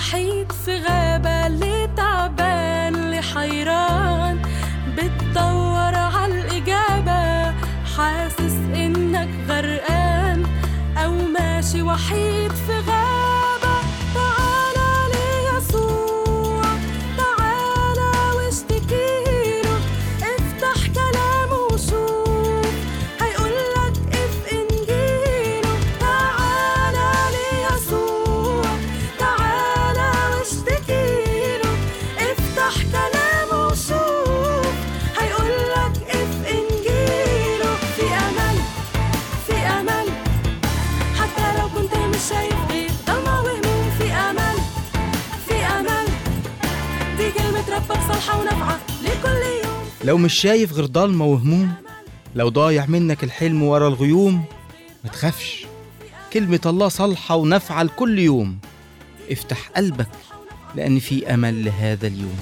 وحيد في غابة اللي تعبان اللي حيران بتدور عالإجابة حاسس إنك غرقان أو ماشي وحيد في غابة تعالى ليسوع تعالى واشتكيله افتح كلامه وشوف هيقولك اف انجيله تعالى ليسوع تعالى واشتكيله افتح كلامه وشوف هيقولك اف انجيله في امل في امل حتى لو كنت مش شايف غير ضلمة وهموم في امل في امل دي كلمة ربك صالحة ونافعة لكل يوم لو مش شايف غير ضلمة وهموم لو ضايع منك الحلم ورا الغيوم ما تخافش كلمة الله صالحة ونافعة لكل يوم افتح قلبك لأن في أمل لهذا اليوم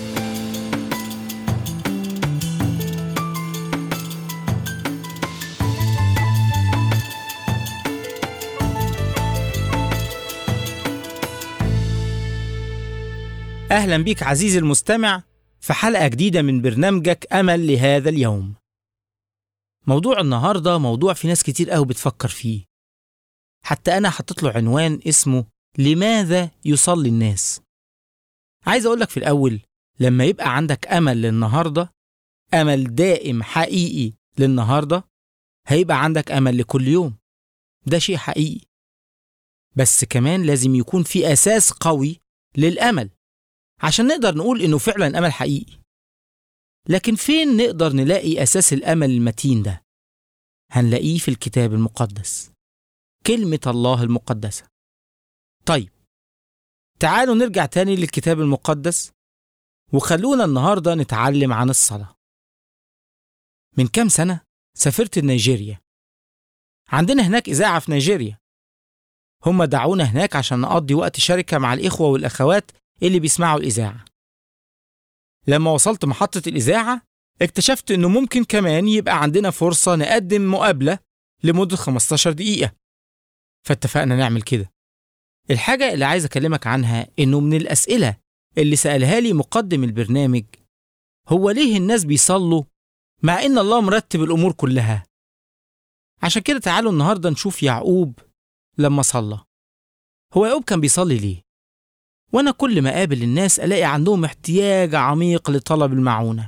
أهلا بيك عزيزي المستمع في حلقة جديدة من برنامجك أمل لهذا اليوم موضوع النهاردة موضوع في ناس كتير قوي بتفكر فيه حتى أنا حطيت له عنوان اسمه لماذا يصلي الناس عايز أقولك في الأول لما يبقى عندك أمل للنهاردة أمل دائم حقيقي للنهاردة هيبقى عندك أمل لكل يوم ده شيء حقيقي بس كمان لازم يكون في أساس قوي للأمل عشان نقدر نقول إنه فعلا أمل حقيقي لكن فين نقدر نلاقي أساس الأمل المتين ده؟ هنلاقيه في الكتاب المقدس كلمة الله المقدسة طيب تعالوا نرجع تاني للكتاب المقدس وخلونا النهاردة نتعلم عن الصلاة من كام سنة سافرت نيجيريا عندنا هناك إذاعة في نيجيريا هم دعونا هناك عشان نقضي وقت شركة مع الإخوة والأخوات اللي بيسمعوا الإذاعة لما وصلت محطة الإذاعة اكتشفت إنه ممكن كمان يبقى عندنا فرصة نقدم مقابلة لمدة 15 دقيقة فاتفقنا نعمل كده الحاجة اللي عايز أكلمك عنها إنه من الأسئلة اللي سألها لي مقدم البرنامج هو ليه الناس بيصلوا مع إن الله مرتب الأمور كلها عشان كده تعالوا النهاردة نشوف يعقوب لما صلى هو يعقوب كان بيصلي ليه؟ وأنا كل ما قابل الناس ألاقي عندهم احتياج عميق لطلب المعونة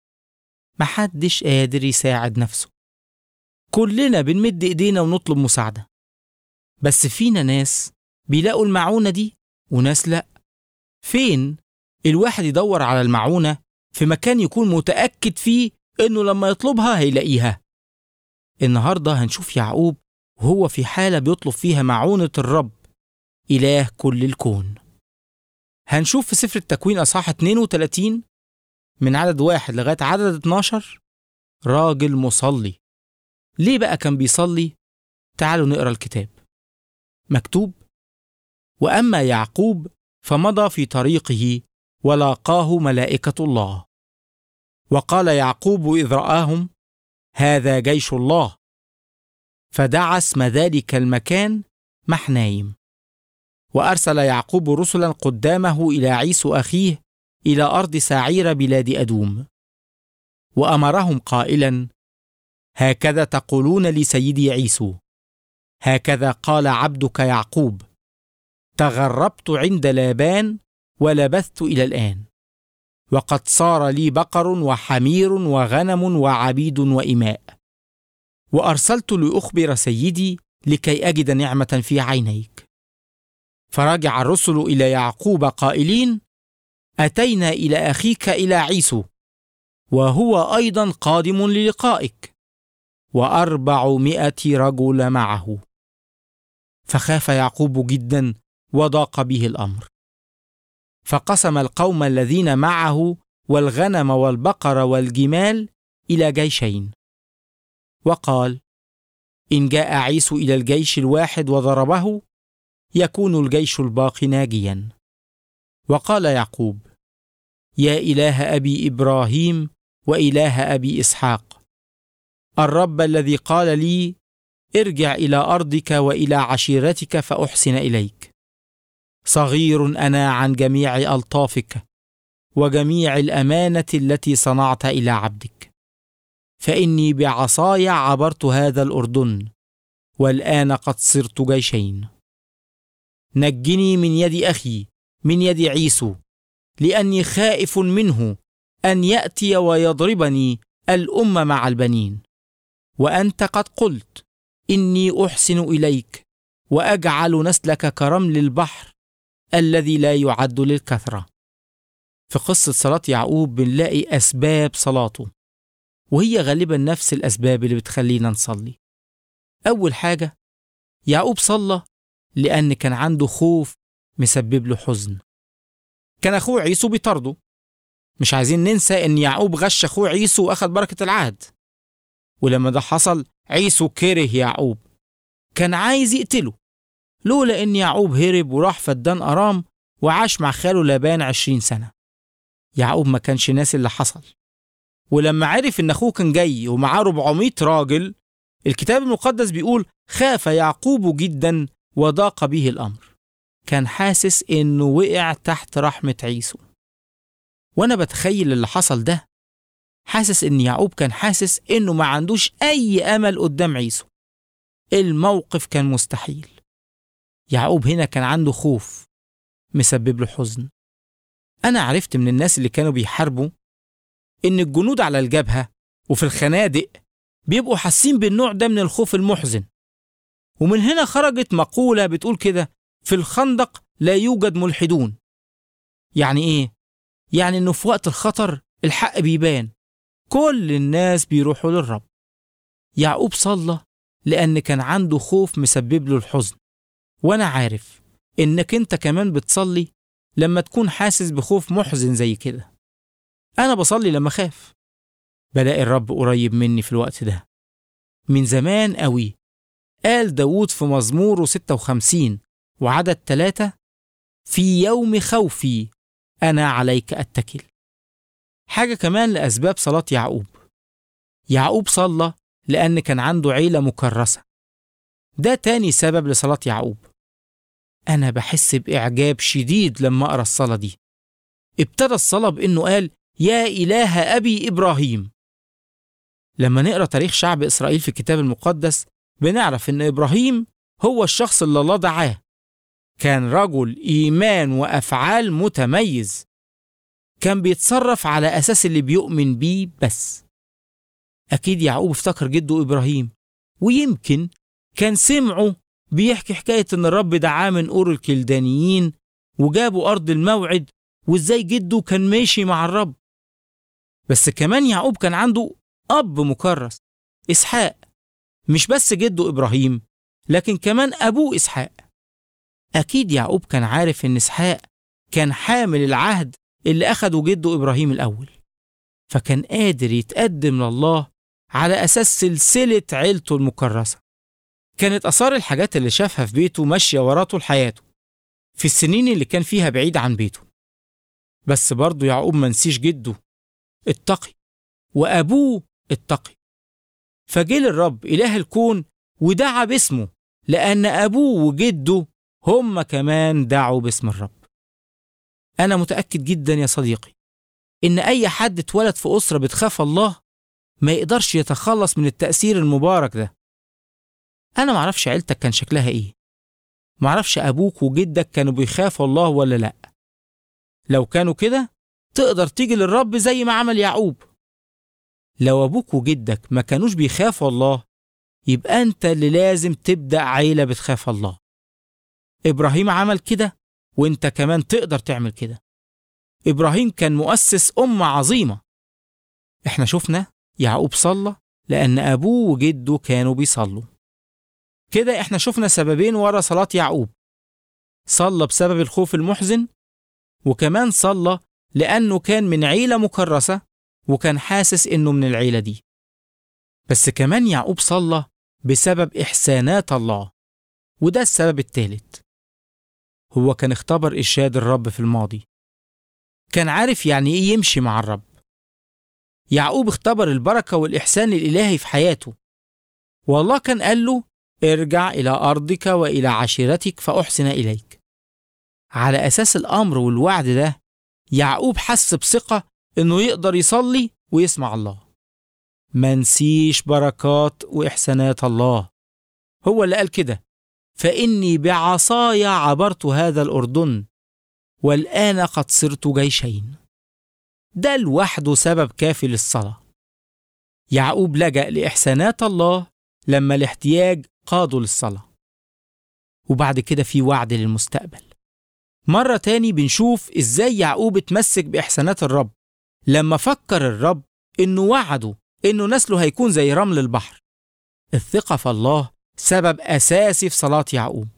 محدش قادر يساعد نفسه كلنا بنمد إيدينا ونطلب مساعدة بس فينا ناس بيلاقوا المعونة دي وناس لأ فين الواحد يدور على المعونة في مكان يكون متأكد فيه إنه لما يطلبها هيلاقيها النهاردة هنشوف يعقوب وهو في حالة بيطلب فيها معونة الرب إله كل الكون هنشوف في سفر التكوين أصحاح 32 من عدد واحد لغاية عدد 12 راجل مصلي ليه بقى كان بيصلي؟ تعالوا نقرا الكتاب مكتوب وأما يعقوب فمضى في طريقه ولاقاه ملائكة الله وقال يعقوب إذ رآهم هذا جيش الله فدعا اسم ذلك المكان محنايم وأرسل يعقوب رسلا قدامه إلى عيسو أخيه إلى أرض سعير بلاد أدوم وأمرهم قائلا هكذا تقولون لسيدي عيسو هكذا قال عبدك يعقوب تغربت عند لابان ولبثت إلى الآن وقد صار لي بقر وحمير وغنم وعبيد وإماء وأرسلت لأخبر سيدي لكي أجد نعمة في عينيك فرجع الرسل إلى يعقوب قائلين أتينا إلى أخيك إلى عيسو وهو أيضا قادم للقائك وأربعمائة رجل معه فخاف يعقوب جدا وضاق به الأمر فقسم القوم الذين معه والغنم والبقر والجمال إلى جيشين وقال إن جاء عيسو إلى الجيش الواحد وضربه يكون الجيش الباقي ناجيا وقال يعقوب يا إله أبي إبراهيم وإله أبي إسحاق الرب الذي قال لي ارجع إلى أرضك وإلى عشيرتك فأحسن إليك صغير انا عن جميع الطافك وجميع الامانه التي صنعت الى عبدك فاني بعصاي عبرت هذا الاردن والان قد صرت جيشين نجني من يد اخي من يد عيسو لاني خائف منه ان ياتي ويضربني الام مع البنين وانت قد قلت اني احسن اليك واجعل نسلك كرمل البحر الذي لا يعد للكثره في قصه صلاه يعقوب بنلاقي اسباب صلاته وهي غالبا نفس الاسباب اللي بتخلينا نصلي اول حاجه يعقوب صلى لان كان عنده خوف مسبب له حزن كان اخوه عيسو بيطارده مش عايزين ننسى ان يعقوب غش اخوه عيسو واخد بركه العهد ولما ده حصل عيسو كره يعقوب كان عايز يقتله لولا ان يعقوب هرب وراح فدان ارام وعاش مع خاله لابان عشرين سنه يعقوب ما كانش ناسي اللي حصل ولما عرف ان اخوه كان جاي ومعاه 400 راجل الكتاب المقدس بيقول خاف يعقوب جدا وضاق به الامر كان حاسس انه وقع تحت رحمه عيسو وانا بتخيل اللي حصل ده حاسس ان يعقوب كان حاسس انه ما عندوش اي امل قدام عيسو الموقف كان مستحيل يعقوب هنا كان عنده خوف مسبب له حزن انا عرفت من الناس اللي كانوا بيحاربوا ان الجنود على الجبهه وفي الخنادق بيبقوا حاسين بالنوع ده من الخوف المحزن ومن هنا خرجت مقوله بتقول كده في الخندق لا يوجد ملحدون يعني ايه يعني انه في وقت الخطر الحق بيبان كل الناس بيروحوا للرب يعقوب صلى لأن كان عنده خوف مسبب له الحزن وأنا عارف إنك أنت كمان بتصلي لما تكون حاسس بخوف محزن زي كده أنا بصلي لما خاف بلاقي الرب قريب مني في الوقت ده من زمان قوي قال داود في مزموره 56 وعدد ثلاثة في يوم خوفي أنا عليك أتكل حاجة كمان لأسباب صلاة يعقوب يعقوب صلى لأن كان عنده عيلة مكرسة ده تاني سبب لصلاة يعقوب أنا بحس بإعجاب شديد لما أقرأ الصلاة دي ابتدى الصلاة بإنه قال يا إله أبي إبراهيم لما نقرأ تاريخ شعب إسرائيل في الكتاب المقدس بنعرف إن إبراهيم هو الشخص اللي الله دعاه كان رجل إيمان وأفعال متميز كان بيتصرف على أساس اللي بيؤمن بيه بس أكيد يعقوب افتكر جده إبراهيم ويمكن كان سمعه بيحكي حكاية إن الرب دعاه من أور الكلدانيين وجابوا أرض الموعد وإزاي جده كان ماشي مع الرب بس كمان يعقوب كان عنده أب مكرس إسحاق مش بس جده إبراهيم لكن كمان أبوه إسحاق أكيد يعقوب كان عارف إن إسحاق كان حامل العهد اللي أخده جده إبراهيم الأول فكان قادر يتقدم لله على أساس سلسلة عيلته المكرسة كانت أثار الحاجات اللي شافها في بيته ماشية وراه طول حياته في السنين اللي كان فيها بعيد عن بيته بس برضه يعقوب ما نسيش جده التقي وأبوه التقي فجه للرب إله الكون ودعا باسمه لأن أبوه وجده هم كمان دعوا باسم الرب أنا متأكد جدا يا صديقي إن أي حد اتولد في أسرة بتخاف الله ما يقدرش يتخلص من التأثير المبارك ده أنا معرفش عيلتك كان شكلها إيه معرفش أبوك وجدك كانوا بيخافوا الله ولا لأ لو كانوا كده تقدر تيجي للرب زي ما عمل يعقوب لو أبوك وجدك ما كانوش بيخافوا الله يبقى أنت اللي لازم تبدأ عيلة بتخاف الله إبراهيم عمل كده وأنت كمان تقدر تعمل كده إبراهيم كان مؤسس أمة عظيمة إحنا شفنا يعقوب صلى لأن أبوه وجده كانوا بيصلوا كده إحنا شفنا سببين ورا صلاة يعقوب صلى بسبب الخوف المحزن وكمان صلى لأنه كان من عيلة مكرسة وكان حاسس إنه من العيلة دي بس كمان يعقوب صلى بسبب إحسانات الله وده السبب الثالث هو كان اختبر إرشاد الرب في الماضي كان عارف يعني إيه يمشي مع الرب يعقوب اختبر البركة والإحسان الإلهي في حياته والله كان قال له ارجع إلى أرضك وإلى عشيرتك فأحسن إليك على أساس الأمر والوعد ده يعقوب حس بثقة إنه يقدر يصلي ويسمع الله منسيش بركات وإحسانات الله هو اللي قال كده فإني بعصاي عبرت هذا الأردن والآن قد صرت جيشين ده لوحده سبب كافي للصلاة يعقوب لجأ لإحسانات الله لما الاحتياج قاده للصلاة وبعد كده في وعد للمستقبل مرة تاني بنشوف إزاي يعقوب اتمسك بإحسانات الرب لما فكر الرب إنه وعده إنه نسله هيكون زي رمل البحر الثقة في الله سبب أساسي في صلاة يعقوب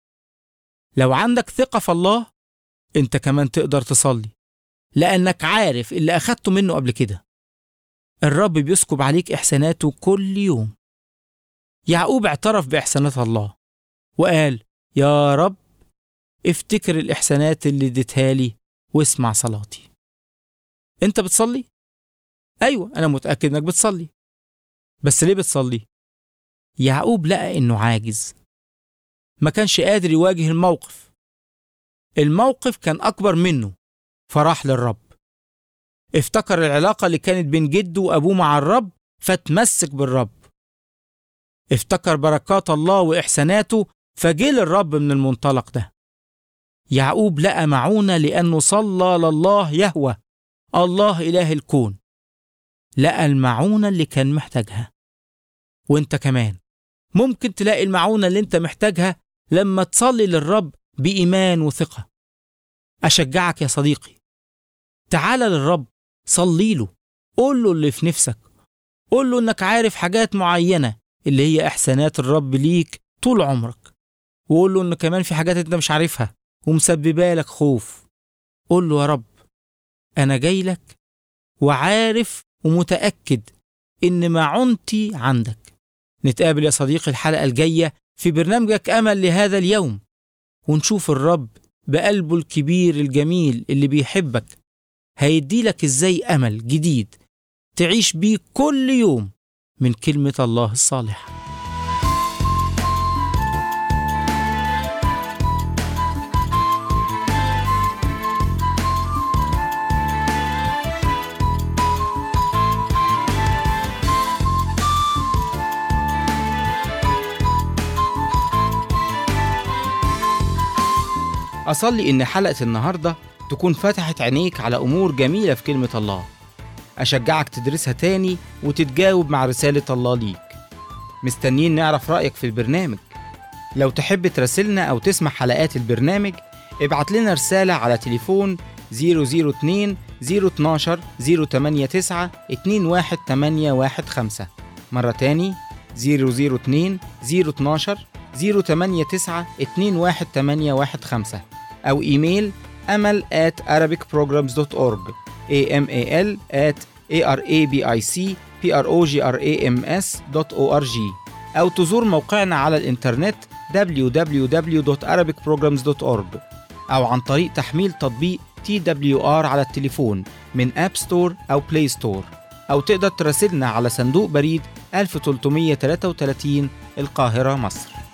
لو عندك ثقة في الله أنت كمان تقدر تصلي لأنك عارف اللي أخدته منه قبل كده الرب بيسكب عليك إحساناته كل يوم يعقوب اعترف بإحسانات الله وقال يا رب افتكر الإحسانات اللي اديتها لي واسمع صلاتي انت بتصلي؟ ايوه انا متأكد انك بتصلي بس ليه بتصلي؟ يعقوب لقى انه عاجز ما كانش قادر يواجه الموقف الموقف كان اكبر منه فراح للرب افتكر العلاقة اللي كانت بين جده وابوه مع الرب فتمسك بالرب افتكر بركات الله واحساناته فجه للرب من المنطلق ده يعقوب لقى معونة لأنه صلى لله يهوى الله إله الكون لقى المعونة اللي كان محتاجها وانت كمان ممكن تلاقي المعونة اللي انت محتاجها لما تصلي للرب بإيمان وثقة أشجعك يا صديقي تعال للرب صلي له قول له اللي في نفسك قول له انك عارف حاجات معينة اللي هي إحسانات الرب ليك طول عمرك وقول له ان كمان في حاجات انت مش عارفها ومسببه لك خوف قول له يا رب انا جاي لك وعارف ومتاكد ان معونتي عندك نتقابل يا صديقي الحلقه الجايه في برنامجك امل لهذا اليوم ونشوف الرب بقلبه الكبير الجميل اللي بيحبك هيدي لك ازاي امل جديد تعيش بيه كل يوم من كلمه الله الصالحه أصلي إن حلقة النهاردة تكون فتحت عينيك على أمور جميلة في كلمة الله أشجعك تدرسها تاني وتتجاوب مع رسالة الله ليك مستنيين نعرف رأيك في البرنامج لو تحب تراسلنا أو تسمع حلقات البرنامج ابعت لنا رسالة على تليفون 002 012 089 21815 مرة تاني 002 012 089 21815 أو إيميل أمل at arabicprograms.org amal at arabicprograms.org أو تزور موقعنا على الإنترنت www.arabicprograms.org أو عن طريق تحميل تطبيق TWR على التليفون من أب ستور أو بلاي ستور أو تقدر تراسلنا على صندوق بريد 1333 القاهرة مصر